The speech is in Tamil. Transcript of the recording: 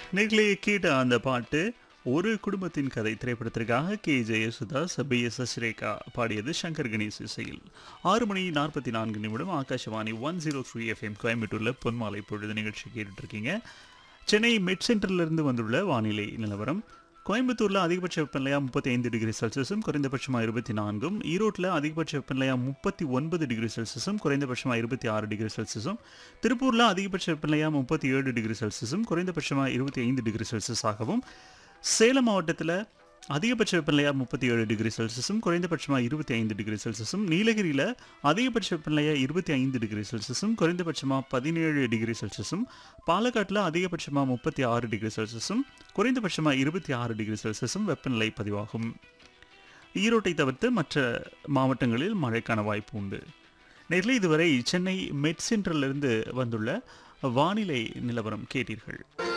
நேர்களே கேட்ட அந்த பாட்டு ஒரு குடும்பத்தின் கதை திரைப்படத்திற்காக கே ஜெயசுதாஸ் பி எஸ் ஸ்ரேகா பாடியது சங்கர் கணேஷ் இசையில் ஆறு மணி நாற்பத்தி நான்கு நிமிடம் Akashvani one zero three FM கோயம்புத்தூரில் பொன்மாலை பொழுது நிகழ்ச்சி கேட்டுட்டு இருக்கீங்க சென்னை மிட் சென்டரிலிருந்து வந்துள்ள வானிலை நிலவரம் கோயம்புத்தூரில் அதிகபட்ச வெப்பநிலையாக முப்பத்தி ஐந்து டிகிரி செல்சியஸும் குறைந்தபட்சமாக இருபத்தி நான்கும் ஈரோட்டில் அதிகபட்ச வெப்பநிலையாக முப்பத்தி ஒன்பது டிகிரி செல்சியஸும் குறைந்தபட்சமாக இருபத்தி ஆறு டிகிரி செல்சியஸும் திருப்பூரில் அதிகபட்ச வெப்பநிலையாக முப்பத்தி ஏழு டிகிரி செல்சியஸும் குறைந்தபட்சமாக இருபத்தி ஐந்து டிகிரி செல்சியஸாகவும் சேலம் மாவட்டத்தில் அதிகபட்ச வெப்பநிலையாக முப்பத்தி ஏழு டிகிரி செல்சியஸும் குறைந்தபட்சமாக இருபத்தி ஐந்து டிகிரி செல்சியஸும் நீலகிரியில் அதிகபட்ச வெப்பநிலையாக இருபத்தி ஐந்து டிகிரி செல்சியஸும் குறைந்தபட்சமாக பதினேழு டிகிரி செல்சியஸும் பாலக்காட்டில் அதிகபட்சமாக முப்பத்தி ஆறு டிகிரி செல்சியஸும் குறைந்தபட்சமாக இருபத்தி ஆறு டிகிரி செல்சியஸும் வெப்பநிலை பதிவாகும் ஈரோட்டை தவிர்த்து மற்ற மாவட்டங்களில் மழைக்கான வாய்ப்பு உண்டு நேரில் இதுவரை சென்னை மெட் சென்டரிலிருந்து வந்துள்ள வானிலை நிலவரம் கேட்டீர்கள்